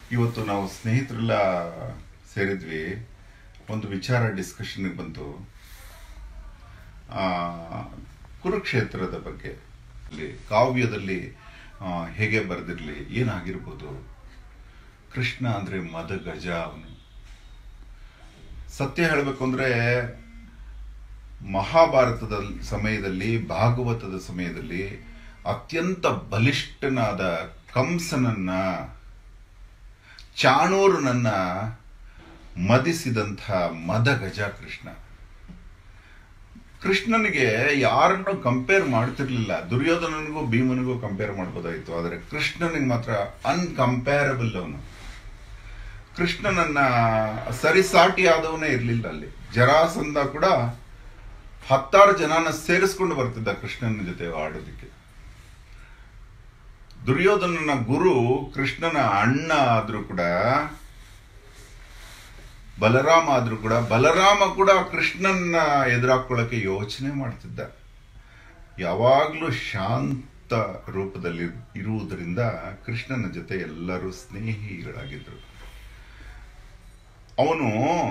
ಇವತ್ತು ನಾವು ಸ್ನೇಹಿತರೆಲ್ಲ ಸೇರಿದ್ವಿ ಒಂದು ವಿಚಾರ ಡಿಸ್ಕಷನ್ಗೆ ಬಂತು ಆ, ಕುರುಕ್ಷೇತ್ರದ ಬಗ್ಗೆ ಅಲ್ಲಿ ಕಾವ್ಯದಲ್ಲಿ ಆ, ಹೇಗೆ ಬರೆದಿರಲಿ ಏನಾಗಿರ್ಬೋದು ಕೃಷ್ಣ ಅಂದ್ರೆ ಮದ ಗಜ ಅವನು ಸತ್ಯ ಹೇಳಬೇಕು ಅಂದ್ರೆ ಮಹಾಭಾರತದ ಸಮಯದಲ್ಲಿ ಭಾಗವತದ ಸಮಯದಲ್ಲಿ ಅತ್ಯಂತ ಬಲಿಷ್ಠನಾದ ಕಂಸನನ್ನ ಚಾಣೂರನನ್ನ ಮದಿಸಿದಂಥ ಮದ ಗಜ ಕೃಷ್ಣ ಕೃಷ್ಣನಿಗೆ ಯಾರನ್ನು ಕಂಪೇರ್ ಮಾಡ್ತಿರ್ಲಿಲ್ಲ ದುರ್ಯೋಧನನಿಗೂ ಭೀಮನಿಗೂ ಕಂಪೇರ್ ಮಾಡ್ಬೋದಾಯ್ತು ಆದರೆ ಕೃಷ್ಣನಿಗೆ ಮಾತ್ರ ಅನ್ಕಂಪೇರಬಲ್ ಅವನು ಕೃಷ್ಣನನ್ನ ಸರಿಸಾಟಿ ಆದವನೇ ಇರಲಿಲ್ಲ ಅಲ್ಲಿ ಜರಾಸಂಧ ಕೂಡ ಹತ್ತಾರು ಜನನ ಸೇರಿಸ್ಕೊಂಡು ಬರ್ತಿದ್ದ ಕೃಷ್ಣನ ಜೊತೆ ಆಡೋದಕ್ಕೆ ದುರ್ಯೋಧನನ ಗುರು ಕೃಷ್ಣನ ಅಣ್ಣ ಆದ್ರೂ ಕೂಡ ಬಲರಾಮ ಆದ್ರೂ ಕೂಡ ಬಲರಾಮ ಕೂಡ ಕೃಷ್ಣನ ಎದುರಾಕೊಳ್ಳಕ್ಕೆ ಯೋಚನೆ ಮಾಡ್ತಿದ್ದ ಯಾವಾಗ್ಲೂ ಶಾಂತ ರೂಪದಲ್ಲಿ ಇರುವುದರಿಂದ ಕೃಷ್ಣನ ಜೊತೆ ಎಲ್ಲರೂ ಸ್ನೇಹಿಗಳಾಗಿದ್ರು ಅವನು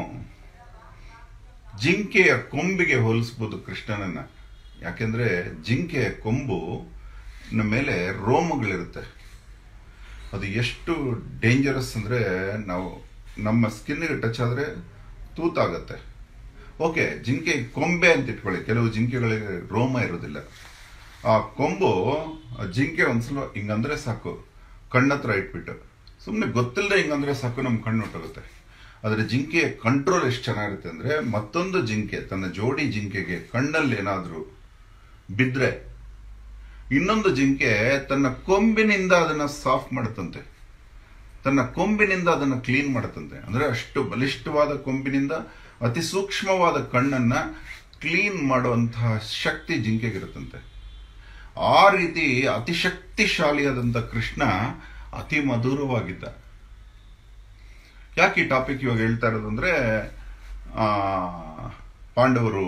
ಜಿಂಕೆಯ ಕೊಂಬಿಗೆ ಹೋಲಿಸ್ಬೋದು ಕೃಷ್ಣನನ್ನ ಯಾಕೆಂದ್ರೆ ಜಿಂಕೆಯ ಕೊಂಬು ನ ಮೇಲೆ ರೋಮಗಳಿರುತ್ತೆ ಅದು ಎಷ್ಟು ಡೇಂಜರಸ್ ಅಂದ್ರೆ ನಾವು ನಮ್ಮ ಸ್ಕಿನ್ಗೆ ಟಚ್ ಆದ್ರೆ ತೂತಾಗತ್ತೆ ಓಕೆ ಜಿಂಕೆ ಕೊಂಬೆ ಅಂತ ಇಟ್ಕೊಳ್ಳಿ ಕೆಲವು ಜಿಂಕೆಗಳಿಗೆ ರೋಮ ಇರೋದಿಲ್ಲ ಆ ಕೊಂಬು ಆ ಜಿಂಕೆ ಒಂದ್ಸಲ ಹಿಂಗಂದ್ರೆ ಸಾಕು ಕಣ್ಣತ್ರ ಇಟ್ಬಿಟ್ಟು ಸುಮ್ಮನೆ ಗೊತ್ತಿಲ್ಲದೆ ಹಿಂಗಂದ್ರೆ ಸಾಕು ನಮ್ಮ ಕಣ್ಣು ಹೊಟ್ಟೋಗುತ್ತೆ ಆದರೆ ಜಿಂಕೆಯ ಕಂಟ್ರೋಲ್ ಎಷ್ಟು ಚೆನ್ನಾಗಿರುತ್ತೆ ಅಂದ್ರೆ ಮತ್ತೊಂದು ಜಿಂಕೆ ತನ್ನ ಜೋಡಿ ಜಿಂಕೆಗೆ ಕಣ್ಣಲ್ಲಿ ಏನಾದ್ರೂ ಬಿದ್ರೆ ಇನ್ನೊಂದು ಜಿಂಕೆ ತನ್ನ ಕೊಂಬಿನಿಂದ ಅದನ್ನ ಸಾಫ್ ಮಾಡುತ್ತಂತೆ ತನ್ನ ಕೊಂಬಿನಿಂದ ಅದನ್ನ ಕ್ಲೀನ್ ಮಾಡುತ್ತಂತೆ ಅಂದ್ರೆ ಅಷ್ಟು ಬಲಿಷ್ಠವಾದ ಕೊಂಬಿನಿಂದ ಅತಿ ಸೂಕ್ಷ್ಮವಾದ ಕಣ್ಣನ್ನ ಕ್ಲೀನ್ ಮಾಡುವಂತಹ ಶಕ್ತಿ ಜಿಂಕೆಗಿರುತ್ತಂತೆ ಆ ರೀತಿ ಅತಿ ಶಕ್ತಿಶಾಲಿಯಾದಂಥ ಕೃಷ್ಣ ಅತಿ ಮಧುರವಾಗಿದ್ದ ಯಾಕೆ ಈ ಟಾಪಿಕ್ ಇವಾಗ ಹೇಳ್ತಾ ಇರೋದು ಅಂದ್ರೆ ಆ, ಪಾಂಡವರು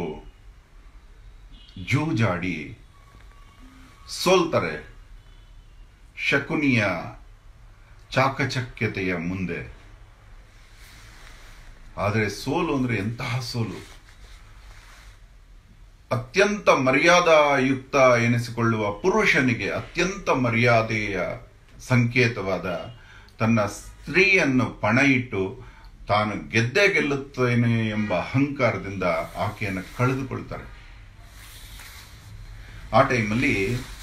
ಜೂಜಾಡಿ ಸೋಲ್ತಾರೆ ಶಕುನಿಯ ಚಾಕಚಕ್ಯತೆಯ ಮುಂದೆ ಆದರೆ ಸೋಲು ಅಂದ್ರೆ ಎಂತಹ ಸೋಲು ಅತ್ಯಂತ ಮರ್ಯಾದಾಯುಕ್ತ ಎನಿಸಿಕೊಳ್ಳುವ ಪುರುಷನಿಗೆ ಅತ್ಯಂತ ಮರ್ಯಾದೆಯ ಸಂಕೇತವಾದ ತನ್ನ ಸ್ತ್ರೀಯನ್ನು ಪಣ ಇಟ್ಟು ತಾನು ಗೆದ್ದೇ ಗೆಲ್ಲುತ್ತೇನೆ ಎಂಬ ಅಹಂಕಾರದಿಂದ ಆಕೆಯನ್ನು ಕಳೆದುಕೊಳ್ತಾರೆ ಆ ಟೈಮಲ್ಲಿ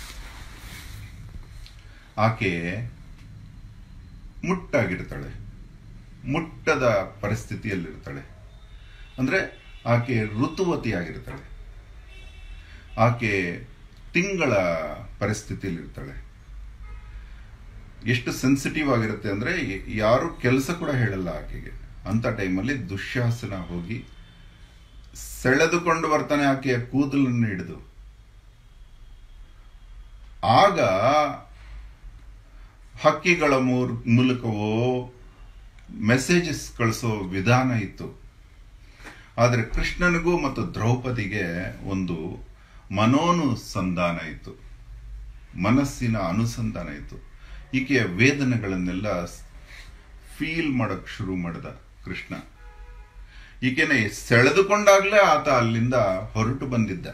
ಆಕೆ ಮುಟ್ಟಾಗಿರ್ತಾಳೆ ಮುಟ್ಟದ ಪರಿಸ್ಥಿತಿಯಲ್ಲಿರ್ತಾಳೆ ಅಂದ್ರೆ ಆಕೆ ಋತುವತಿಯಾಗಿರ್ತಾಳೆ ಆಕೆ ತಿಂಗಳ ಪರಿಸ್ಥಿತಿಯಲ್ಲಿರ್ತಾಳೆ ಎಷ್ಟು ಸೆನ್ಸಿಟಿವ್ ಆಗಿರುತ್ತೆ ಅಂದ್ರೆ ಯಾರು ಕೆಲಸ ಕೂಡ ಹೇಳಲ್ಲ ಆಕೆಗೆ ಅಂತ ಟೈಮಲ್ಲಿ ದುಶ್ಯಾಸನ ಹೋಗಿ ಸೆಳೆದುಕೊಂಡು ಬರ್ತಾನೆ ಆಕೆಯ ಕೂದಲನ್ನು ಹಿಡಿದು ಆಗ ಹಕ್ಕಿಗಳ ಮೂರ್- ಮೂಲಕವೋ ಮೆಸೇಜಸ್ ಕಳಿಸೋ ವಿಧಾನ ಇತ್ತು ಆದರೆ ಕೃಷ್ಣನಿಗೂ ಮತ್ತು ದ್ರೌಪದಿಗೆ ಒಂದು ಮನೋನುಸಂಧಾನ ಇತ್ತು ಮನಸ್ಸಿನ ಅನುಸಂಧಾನ ಇತ್ತು ಈಕೆಯ ವೇದನೆಗಳನ್ನೆಲ್ಲ ಫೀಲ್ ಮಾಡಕ್ ಶುರು ಮಾಡಿದ ಕೃಷ್ಣ ಈಕೆನ ಸೆಳೆದುಕೊಂಡಾಗ್ಲೇ ಆತ ಅಲ್ಲಿಂದ ಹೊರಟು ಬಂದಿದ್ದ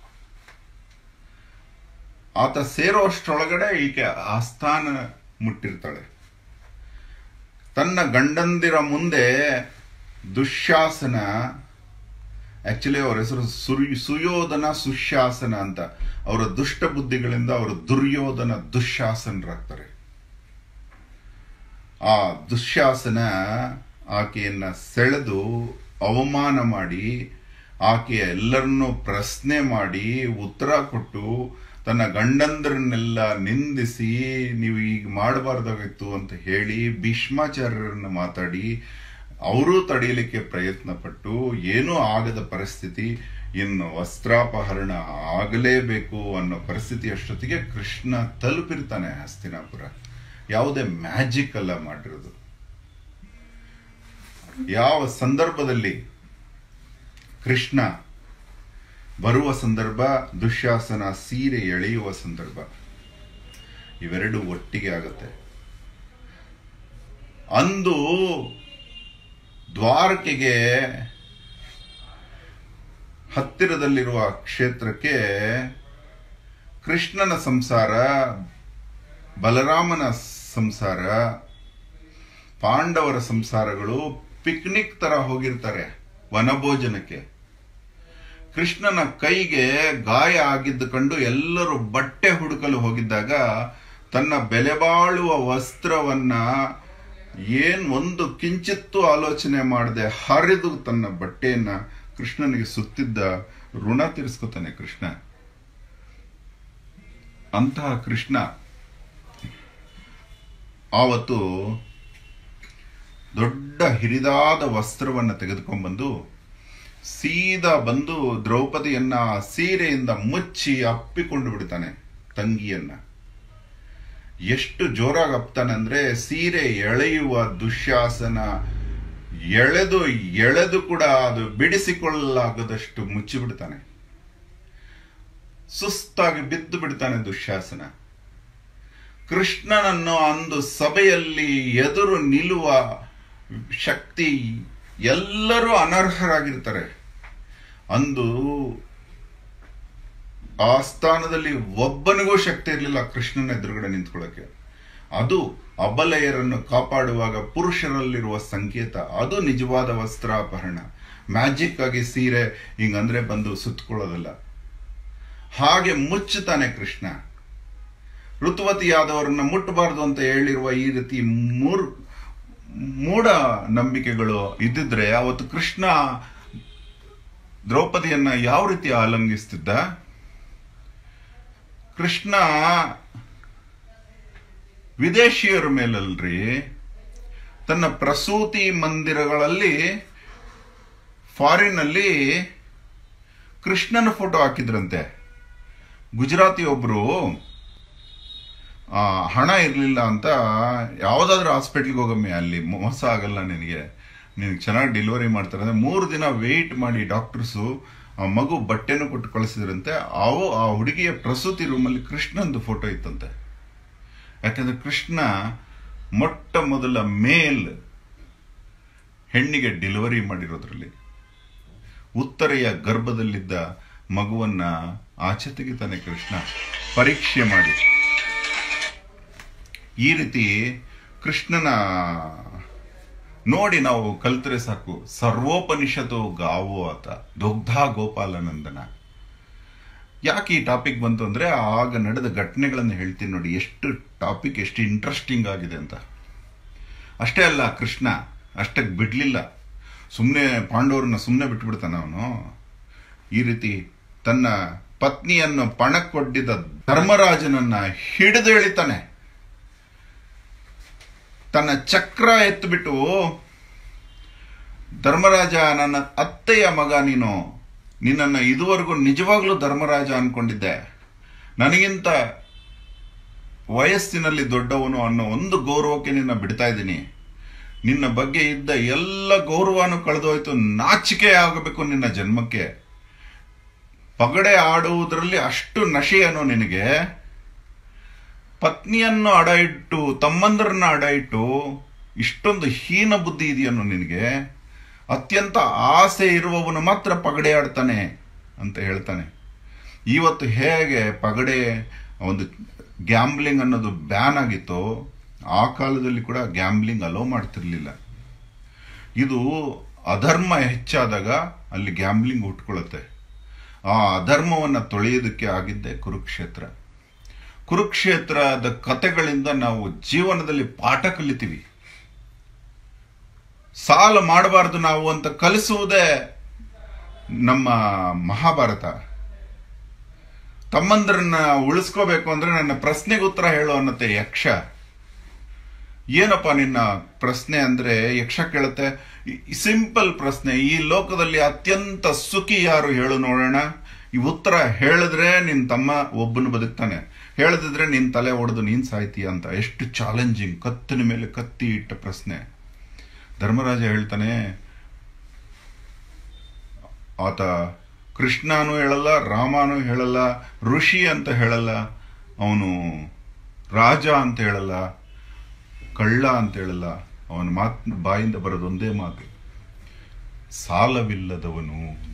ಆತ ಸೇರೋ ಅಷ್ಟರೊಳಗಡೆ ಈಕೆ ಆಸ್ಥಾನ ಮುಟ್ಟಿರ್ತಾಳೆ ತನ್ನ ಗಂಡಂದಿರ ಮುಂದೆ ದುಶ್ಯಾಸನ ಆಕ್ಚುಲಿ ಅವರ ಹೆಸರು ಸುರ್- ಸುಯೋಧನ ಸುಶಾಸನ ಅಂತ ಅವರ ದುಷ್ಟ ಬುದ್ಧಿಗಳಿಂದ ಅವರು ದುರ್ಯೋಧನ ದುಶ್ಯಾಸನರಾಗ್ತಾರೆ ಆ ದುಶ್ಯಾಸನ ಆಕೆಯನ್ನ ಸೆಳೆದು ಅವಮಾನ ಮಾಡಿ ಆಕೆಯ ಎಲ್ಲರನ್ನೂ ಪ್ರಶ್ನೆ ಮಾಡಿ ಉತ್ತರ ಕೊಟ್ಟು ತನ್ನ ಗಂಡಂದರನ್ನೆಲ್ಲ ನಿಂದಿಸಿ ನೀವು ಈಗ ಮಾಡಬಾರ್ದಾಗಿತ್ತು ಅಂತ ಹೇಳಿ ಭೀಷ್ಮಾಚಾರ್ಯರನ್ನ ಮಾತಾಡಿ ಅವರೂ ತಡೆಯಲಿಕ್ಕೆ ಪ್ರಯತ್ನ ಪಟ್ಟು ಏನೂ ಆಗದ ಪರಿಸ್ಥಿತಿ ಇನ್ನು ವಸ್ತ್ರಾಪಹರಣ ಆಗಲೇಬೇಕು ಅನ್ನೋ ಪರಿಸ್ಥಿತಿ ಅಷ್ಟೊತ್ತಿಗೆ ಕೃಷ್ಣ ತಲುಪಿರ್ತಾನೆ ಹಸ್ತಿನಾಪುರ ಯಾವುದೇ ಮ್ಯಾಜಿಕ್ ಅಲ್ಲ ಮಾಡಿರೋದು ಯಾವ ಸಂದರ್ಭದಲ್ಲಿ ಕೃಷ್ಣ ಬರುವ ಸಂದರ್ಭ ದುಶ್ಯಾಸನ ಸೀರೆ ಎಳೆಯುವ ಸಂದರ್ಭ ಇವೆರಡು ಒಟ್ಟಿಗೆ ಆಗುತ್ತೆ ಅಂದು ದ್ವಾರಕೆಗೆ ಹತ್ತಿರದಲ್ಲಿರುವ ಕ್ಷೇತ್ರಕ್ಕೆ ಕೃಷ್ಣನ ಸಂಸಾರ ಬಲರಾಮನ ಸಂಸಾರ ಪಾಂಡವರ ಸಂಸಾರಗಳು ಪಿಕ್ನಿಕ್ ತರ ಹೋಗಿರ್ತಾರೆ ವನಭೋಜನಕ್ಕೆ ಕೃಷ್ಣನ ಕೈಗೆ ಗಾಯ ಆಗಿದ್ದು ಕಂಡು ಎಲ್ಲರೂ ಬಟ್ಟೆ ಹುಡುಕಲು ಹೋಗಿದ್ದಾಗ ತನ್ನ ಬೆಲೆ ಬಾಳುವ ವಸ್ತ್ರವನ್ನ ಏನ್ ಒಂದು ಕಿಂಚಿತ್ತೂ ಆಲೋಚನೆ ಮಾಡದೆ ಹರಿದು ತನ್ನ ಬಟ್ಟೆಯನ್ನ ಕೃಷ್ಣನಿಗೆ ಸುತ್ತಿದ್ದ ಋಣ ತೀರಿಸ್ಕೊತಾನೆ ಕೃಷ್ಣ ಅಂತಹ ಕೃಷ್ಣ ಆವತ್ತು ದೊಡ್ಡ ಹಿರಿದಾದ ವಸ್ತ್ರವನ್ನು ತೆಗೆದುಕೊಂಡ್ಬಂದು ಸೀದಾ ಬಂದು ದ್ರೌಪದಿಯನ್ನ ಆ ಸೀರೆಯಿಂದ ಮುಚ್ಚಿ ಅಪ್ಪಿಕೊಂಡು ಬಿಡ್ತಾನೆ ತಂಗಿಯನ್ನ ಎಷ್ಟು ಜೋರಾಗಿ ಅಪ್ತಾನೆ ಅಂದ್ರೆ ಸೀರೆ ಎಳೆಯುವ ದುಶ್ಯಾಸನ ಎಳೆದು ಎಳೆದು ಕೂಡ ಅದು ಬಿಡಿಸಿಕೊಳ್ಳಲಾಗದಷ್ಟು ಮುಚ್ಚಿಬಿಡ್ತಾನೆ ಸುಸ್ತಾಗಿ ಬಿದ್ದು ಬಿಡ್ತಾನೆ ದುಶ್ಯಾಸನ ಕೃಷ್ಣನನ್ನು ಅಂದು ಸಭೆಯಲ್ಲಿ ಎದುರು ನಿಲ್ಲುವ ಶಕ್ತಿ ಎಲ್ಲರೂ ಅನರ್ಹರಾಗಿರ್ತಾರೆ ಅಂದು ಆ ಸ್ಥಾನದಲ್ಲಿ ಒಬ್ಬನಿಗೂ ಶಕ್ತಿ ಇರಲಿಲ್ಲ ಕೃಷ್ಣನ ಎದುರುಗಡೆ ನಿಂತ್ಕೊಳ್ಳೋಕೆ ಅದು ಅಬಲೆಯರನ್ನು ಕಾಪಾಡುವಾಗ ಪುರುಷರಲ್ಲಿರುವ ಸಂಕೇತ ಅದು ನಿಜವಾದ ವಸ್ತ್ರಾಪಹರಣ ಮ್ಯಾಜಿಕ್ ಆಗಿ ಸೀರೆ ಹಿಂಗಂದ್ರೆ ಬಂದು ಸುತ್ತಕೊಳ್ಳೋದಲ್ಲ ಹಾಗೆ ಮುಚ್ಚುತ್ತಾನೆ ಕೃಷ್ಣ ಋತುವತಿಯಾದವರನ್ನ ಮುಟ್ಟಬಾರದು ಅಂತ ಹೇಳಿರುವ ಈ ರೀತಿ ಮೂರ್ ಮೂಢ ನಂಬಿಕೆಗಳು ಇದ್ದಿದ್ರೆ ಅವತ್ತು ಕೃಷ್ಣ ದ್ರೌಪದಿಯನ್ನ ಯಾವ ರೀತಿ ಆಲಂಗಿಸ್ತಿದ್ದ ಕೃಷ್ಣ ವಿದೇಶಿಯರ ಮೇಲಲ್ರಿ ತನ್ನ ಪ್ರಸೂತಿ ಮಂದಿರಗಳಲ್ಲಿ ಫಾರಿನ್ ಅಲ್ಲಿ ಕೃಷ್ಣನ ಫೋಟೋ ಹಾಕಿದ್ರಂತೆ ಗುಜರಾತಿ ಒಬ್ರು ಆ, ಹಣ ಇರಲಿಲ್ಲ ಅಂತ ಯಾವುದಾದ್ರೂ ಹಾಸ್ಪಿಟ್ಲ್ಗೆ ಹೋಗಮ್ಮೆ ಅಲ್ಲಿ ಮೋಸ ಆಗಲ್ಲ ನಿನಗೆ ನಿನಗೆ ಚೆನ್ನಾಗಿ ಡೆಲಿವರಿ ಮಾಡ್ತಾರೆ ಅಂದ್ರೆ ಮೂರು ದಿನ ವೆಯ್ಟ್ ಮಾಡಿ ಡಾಕ್ಟರ್ಸು ಆ ಮಗು ಬಟ್ಟೆನೂ ಕೊಟ್ಟು ಕಳಿಸಿದ್ರಂತೆ ಅವು ಆ ಹುಡುಗಿಯ ಪ್ರಸೂತಿ ರೂಮಲ್ಲಿ ಕೃಷ್ಣಂದು ಫೋಟೋ ಇತ್ತಂತೆ ಯಾಕಂದ್ರೆ ಕೃಷ್ಣ ಮೊಟ್ಟ ಮೊದಲ ಮೇಲ್ ಹೆಣ್ಣಿಗೆ ಡೆಲಿವರಿ ಮಾಡಿರೋದ್ರಲ್ಲಿ ಉತ್ತರೆಯ ಗರ್ಭದಲ್ಲಿದ್ದ ಮಗುವನ್ನ ಆಚೆ ತೆಗಿತಾನೆ ಕೃಷ್ಣ ಪರೀಕ್ಷೆ ಮಾಡಿ ಈ ರೀತಿ ಕೃಷ್ಣನ ನೋಡಿ ನಾವು ಕಲ್ತರೆ ಸಾಕು ಸರ್ವೋಪನಿಷತ್ತು ಗಾವೋ ಆತ ದುಗ್ಧ ಗೋಪಾಲನಂದನ ಯಾಕೆ ಈ ಟಾಪಿಕ್ ಬಂತು ಅಂದ್ರೆ ಆಗ ನಡೆದ ಘಟನೆಗಳನ್ನು ಹೇಳ್ತೀನಿ ನೋಡಿ ಎಷ್ಟು ಟಾಪಿಕ್ ಎಷ್ಟು ಇಂಟ್ರೆಸ್ಟಿಂಗ್ ಆಗಿದೆ ಅಂತ ಅಷ್ಟೇ ಅಲ್ಲ ಕೃಷ್ಣ ಅಷ್ಟಕ್ಕೆ ಬಿಡ್ಲಿಲ್ಲ ಸುಮ್ಮನೆ ಪಾಂಡವರನ್ನ ಸುಮ್ಮನೆ ಬಿಟ್ಬಿಡ್ತಾನೆ ಅವನು ಈ ರೀತಿ ತನ್ನ ಪತ್ನಿಯನ್ನು ಪಣಕ್ಕೊಡ್ಡಿದ ಧರ್ಮರಾಜನನ್ನ ಹಿಡಿದು ಎಳಿತಾನೆ ತನ್ನ ಚಕ್ರ ಎತ್ತಿಬಿಟ್ಟು ಧರ್ಮರಾಜ ನನ್ನ ಅತ್ತೆಯ ಮಗ ನೀನು ನಿನ್ನನ್ನು ಇದುವರೆಗೂ ನಿಜವಾಗ್ಲೂ ಧರ್ಮರಾಜ ಅನ್ಕೊಂಡಿದ್ದೆ ನನಗಿಂತ ವಯಸ್ಸಿನಲ್ಲಿ ದೊಡ್ಡವನು ಅನ್ನೋ ಒಂದು ಗೌರವಕ್ಕೆ ನಿನ್ನ ಬಿಡ್ತಾ ಇದ್ದೀನಿ ನಿನ್ನ ಬಗ್ಗೆ ಇದ್ದ ಎಲ್ಲ ಗೌರವನೂ ಕಳೆದೋಯ್ತು ನಾಚಿಕೆ ಆಗಬೇಕು ನಿನ್ನ ಜನ್ಮಕ್ಕೆ ಪಗಡೆ ಆಡುವುದರಲ್ಲಿ ಅಷ್ಟು ನಶೆಯನು ನಿನಗೆ ಪತ್ನಿಯನ್ನು ಅಡ ಇಟ್ಟು ತಮ್ಮಂದರನ್ನ ಅಡ ಇಟ್ಟು ಇಷ್ಟೊಂದು ಹೀನ ಬುದ್ಧಿ ಇದೆಯನ್ನು ನಿನಗೆ ಅತ್ಯಂತ ಆಸೆ ಇರುವವನು ಮಾತ್ರ ಪಗಡೆ ಆಡ್ತಾನೆ ಅಂತ ಹೇಳ್ತಾನೆ ಇವತ್ತು ಹೇಗೆ ಪಗಡೆ ಒಂದು ಗ್ಯಾಂಬ್ಲಿಂಗ್ ಅನ್ನೋದು ಬ್ಯಾನ್ ಆಗಿತ್ತು ಆ ಕಾಲದಲ್ಲಿ ಕೂಡ ಗ್ಯಾಂಬ್ಲಿಂಗ್ ಅಲೋ ಮಾಡ್ತಿರ್ಲಿಲ್ಲ ಇದು ಅಧರ್ಮ ಹೆಚ್ಚಾದಾಗ ಅಲ್ಲಿ ಗ್ಯಾಂಬ್ಲಿಂಗ್ ಹುಟ್ಕೊಳ್ಳುತ್ತೆ ಆ ಅಧರ್ಮವನ್ನು ತೊಳೆಯೋದಕ್ಕೆ ಆಗಿದ್ದೆ ಕುರುಕ್ಷೇತ್ರ ಕುರುಕ್ಷೇತ್ರದ ಕತೆಗಳಿಂದ ನಾವು ಜೀವನದಲ್ಲಿ ಪಾಠ ಕಲಿತೀವಿ ಸಾಲ ಮಾಡಬಾರದು ನಾವು ಅಂತ ಕಲಿಸುವುದೇ ನಮ್ಮ ಮಹಾಭಾರತ ತಮ್ಮಂದ್ರನ್ನ ಉಳಿಸ್ಕೋಬೇಕು ಅಂದ್ರೆ ನನ್ನ ಪ್ರಶ್ನೆಗೆ ಉತ್ತರ ಹೇಳು ಅನ್ನತ್ತೆ ಯಕ್ಷ ಏನಪ್ಪ ನಿನ್ನ ಪ್ರಶ್ನೆ ಅಂದ್ರೆ ಯಕ್ಷ ಕೇಳುತ್ತೆ ಸಿಂಪಲ್ ಪ್ರಶ್ನೆ ಈ ಲೋಕದಲ್ಲಿ ಅತ್ಯಂತ ಸುಖಿ ಯಾರು ಹೇಳು ನೋಡೋಣ ಈ ಉತ್ತರ ಹೇಳಿದ್ರೆ ನಿನ್ ತಮ್ಮ ಒಬ್ಬನು ಬದುಕ್ತಾನೆ ಹೇಳದಿದ್ರೆ ನಿನ್ ತಲೆ ಒಡೆದು ನೀನ್ ಸಾಯ್ತೀಯ ಅಂತ ಎಷ್ಟು ಚಾಲೆಂಜಿಂಗ್ ಕತ್ತಿನ ಮೇಲೆ ಕತ್ತಿ ಇಟ್ಟ ಪ್ರಶ್ನೆ ಧರ್ಮರಾಜ ಹೇಳ್ತಾನೆ ಆತ ಕೃಷ್ಣನೂ ಹೇಳಲ್ಲ ರಾಮನೂ ಹೇಳಲ್ಲ ಋಷಿ ಅಂತ ಹೇಳಲ್ಲ ಅವನು ರಾಜ ಅಂತ ಹೇಳಲ್ಲ ಕಳ್ಳ ಅಂತ ಹೇಳಲ್ಲ ಅವನ ಮಾತ್ ಬಾಯಿಂದ ಬರೋದು ಒಂದೇ ಮಾತು ಸಾಲವಿಲ್ಲದವನು ಅಂತ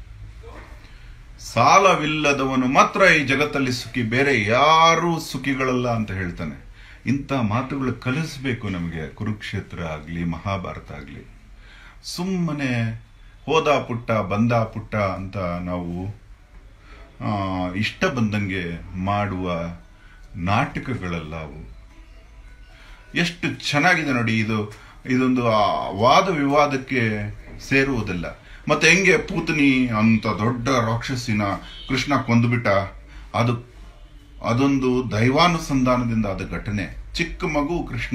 ಸಾಲವಿಲ್ಲದವನು ಮಾತ್ರ ಈ ಜಗತ್ತಲ್ಲಿ ಸುಖಿ ಬೇರೆ ಯಾರೂ ಸುಖಿಗಳಲ್ಲ ಅಂತ ಹೇಳ್ತಾನೆ ಇಂಥ ಮಾತುಗಳು ಕಲಿಸ್ಬೇಕು ನಮಗೆ ಕುರುಕ್ಷೇತ್ರ ಆಗಲಿ ಮಹಾಭಾರತ ಆಗಲಿ ಸುಮ್ಮನೆ ಹೋದ ಪುಟ್ಟ ಬಂದ ಪುಟ್ಟ ಅಂತ ನಾವು ಆ, ಇಷ್ಟ ಬಂದಂಗೆ ಮಾಡುವ ನಾಟಕಗಳಲ್ಲ ಅವು ಎಷ್ಟು ಚೆನ್ನಾಗಿದೆ ನೋಡಿ ಇದು ಇದೊಂದು ಆ ವಾದ ವಿವಾದಕ್ಕೆ ಸೇರುವುದಿಲ್ಲ ಮತ್ತೆ ಹೆಂಗೆ ಪೂತನಿ ಅಂತ ದೊಡ್ಡ ರಾಕ್ಷಸಿನ ಕೃಷ್ಣ ಕೊಂದುಬಿಟ್ಟ ಅದು ಅದೊಂದು ದೈವಾನುಸಂಧಾನದಿಂದ ಆದ ಘಟನೆ ಚಿಕ್ಕ ಮಗು ಕೃಷ್ಣ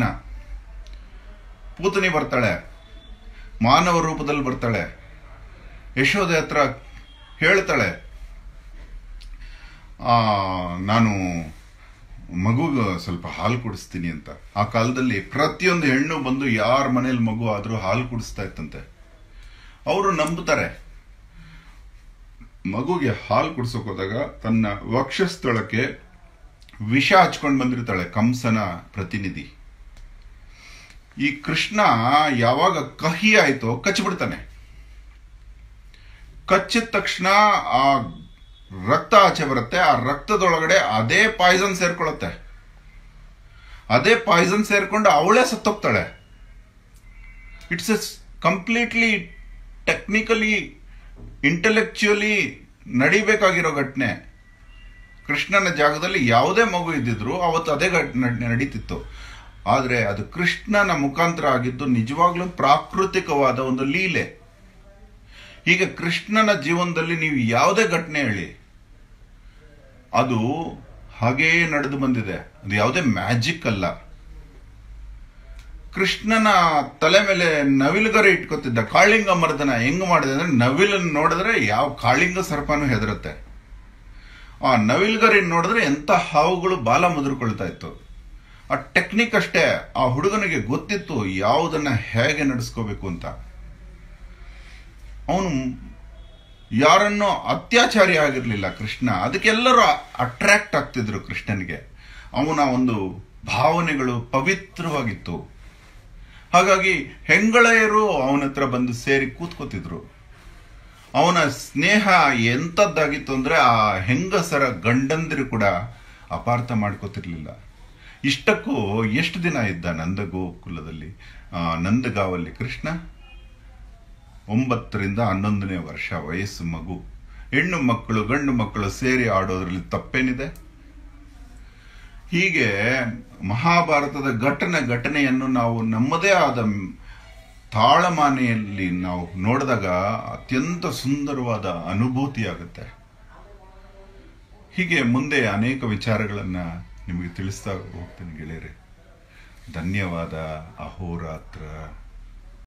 ಪೂತನಿ ಬರ್ತಾಳೆ ಮಾನವ ರೂಪದಲ್ಲಿ ಬರ್ತಾಳೆ ಯಶೋದೆ ಹತ್ರ ಹೇಳ್ತಾಳೆ ಆ, ನಾನು ಮಗುಗೆ ಸ್ವಲ್ಪ ಹಾಲು ಕುಡಿಸ್ತೀನಿ ಅಂತ ಆ ಕಾಲದಲ್ಲಿ ಪ್ರತಿಯೊಂದು ಹೆಣ್ಣು ಬಂದು ಯಾರ ಮನೇಲಿ ಮಗು ಆದ್ರೂ ಹಾಲು ಕುಡಿಸ್ತಾ ಇತ್ತಂತೆ ಅವರು ನಂಬುತ್ತಾರೆ ಮಗುಗೆ ಹಾಲು ಕುಡಿಸೋಕೆ ಹೋದಾಗ ತನ್ನ ವಕ್ಷಸ್ಥಳಕ್ಕೆ ವಿಷ ಹಚ್ಕೊಂಡು ಬಂದಿರ್ತಾಳೆ ಕಂಸನ ಪ್ರತಿನಿಧಿ ಈ ಕೃಷ್ಣ ಯಾವಾಗ ಕಹಿ ಆಯ್ತೋ ಕಚ್ಚಿಬಿಡ್ತಾನೆ ಕಚ್ಚಿದ ತಕ್ಷಣ ಆ ರಕ್ತ ಆಚೆ ಬರುತ್ತೆ ಆ ರಕ್ತದೊಳಗಡೆ ಅದೇ ಪಾಯ್ಸನ್ ಸೇರ್ಕೊಳ್ಳುತ್ತೆ ಅದೇ ಪಾಯ್ಸನ್ ಸೇರ್ಕೊಂಡು ಅವಳೇ ಸತ್ತೋಗ್ತಾಳೆ it's a completely technically intellectually ನಡಿಬೇಕಾಗಿರೋ ಘಟನೆ ಕೃಷ್ಣನ ಜಾಗದಲ್ಲಿ ಯಾವುದೇ ಮಗು ಇದ್ದಿದ್ರು ಅವತ್ತು ಅದೇ ಘಟನೆ ನಡೀತಿತ್ತು ಆದರೆ ಅದು ಕೃಷ್ಣನ ಮುಖಾಂತರ ಆಗಿದ್ದು ನಿಜವಾಗ್ಲೂ ಪ್ರಾಕೃತಿಕವಾದ ಒಂದು ಲೀಲೆ ಈಗ ಕೃಷ್ಣನ ಜೀವನದಲ್ಲಿ ನೀವು ಯಾವುದೇ ಘಟನೆ ಹೇಳಿ ಅದು ಹಾಗೇ ನಡೆದು ಬಂದಿದೆ ಅದು ಯಾವುದೇ ಮ್ಯಾಜಿಕ್ ಅಲ್ಲ ಕೃಷ್ಣನ ತಲೆ ಮೇಲೆ ನವಿಲುಗರಿ ಇಟ್ಕೊತಿದ್ದ ಕಾಳಿಂಗ ಮರ್ದನ ಹೆಂಗ್ ಮಾಡಿದೆ ಅಂದ್ರೆ ನವಿಲನ್ನು ನೋಡಿದ್ರೆ ಯಾವ ಕಾಳಿಂಗ ಸರ್ಪನೂ ಹೆದರುತ್ತೆ ಆ ನವಿಲ್ಗರಿ ನೋಡಿದ್ರೆ ಎಂತ ಹಾವುಗಳು ಬಾಲ ಮುದುರ್ಕೊಳ್ತಾ ಇತ್ತು ಆ ಟೆಕ್ನಿಕ್ ಅಷ್ಟೇ ಆ ಹುಡುಗನಿಗೆ ಗೊತ್ತಿತ್ತು ಯಾವುದನ್ನ ಹೇಗೆ ನಡೆಸ್ಕೋಬೇಕು ಅಂತ ಅವನು ಯಾರನ್ನೂ ಅತ್ಯಾಚಾರಿ ಆಗಿರ್ಲಿಲ್ಲ ಕೃಷ್ಣ ಅದಕ್ಕೆಲ್ಲರೂ ಅಟ್ರಾಕ್ಟ್ ಆಗ್ತಿದ್ರು ಕೃಷ್ಣನಿಗೆ ಅವನ ಒಂದು ಭಾವನೆಗಳು ಪವಿತ್ರವಾಗಿತ್ತು ಹಾಗಾಗಿ ಹೆಂಗಳೆಯರು ಅವನ ಹತ್ರ ಬಂದು ಸೇರಿ ಕೂತ್ಕೋತಿದ್ರು ಅವನ ಸ್ನೇಹ ಎಂಥದ್ದಾಗಿತ್ತು ಅಂದ್ರೆ ಆ ಹೆಂಗಸರ ಗಂಡಂದಿರು ಕೂಡ ಅಪಾರ್ಥ ಮಾಡ್ಕೋತಿರ್ಲಿಲ್ಲ ಇಷ್ಟಕ್ಕೂ ಎಷ್ಟು ದಿನ ಇದ್ದ ನಂದಗೋಕುಲದಲ್ಲಿ ಆ, ನಂದಗಾವಲ್ಲಿ ಕೃಷ್ಣ ಒಂಬತ್ತರಿಂದ ಹನ್ನೊಂದನೇ ವರ್ಷ ವಯಸ್ಸು ಮಗು ಹೆಣ್ಣು ಮಕ್ಕಳು ಗಂಡು ಮಕ್ಕಳು ಸೇರಿ ಆಡೋದ್ರಲ್ಲಿ ತಪ್ಪೇನಿದೆ ಹೀಗೆ ಮಹಾಭಾರತದ ಘಟನೆ ಘಟನೆಯನ್ನು ನಾವು ನಮ್ಮದೇ ಆದ ತಾಳಮಾನೆಯಲ್ಲಿ ನಾವು ನೋಡಿದಾಗ ಅತ್ಯಂತ ಸುಂದರವಾದ ಅನುಭೂತಿ ಆಗುತ್ತೆ ಹೀಗೆ ಮುಂದೆ ಅನೇಕ ವಿಚಾರಗಳನ್ನ ನಿಮಗೆ ತಿಳಿಸ್ತಾ ಹೋಗ್ತೇನೆ ಗೆಳೆಯರೆ ಧನ್ಯವಾದ ಅಹೋರಾತ್ರ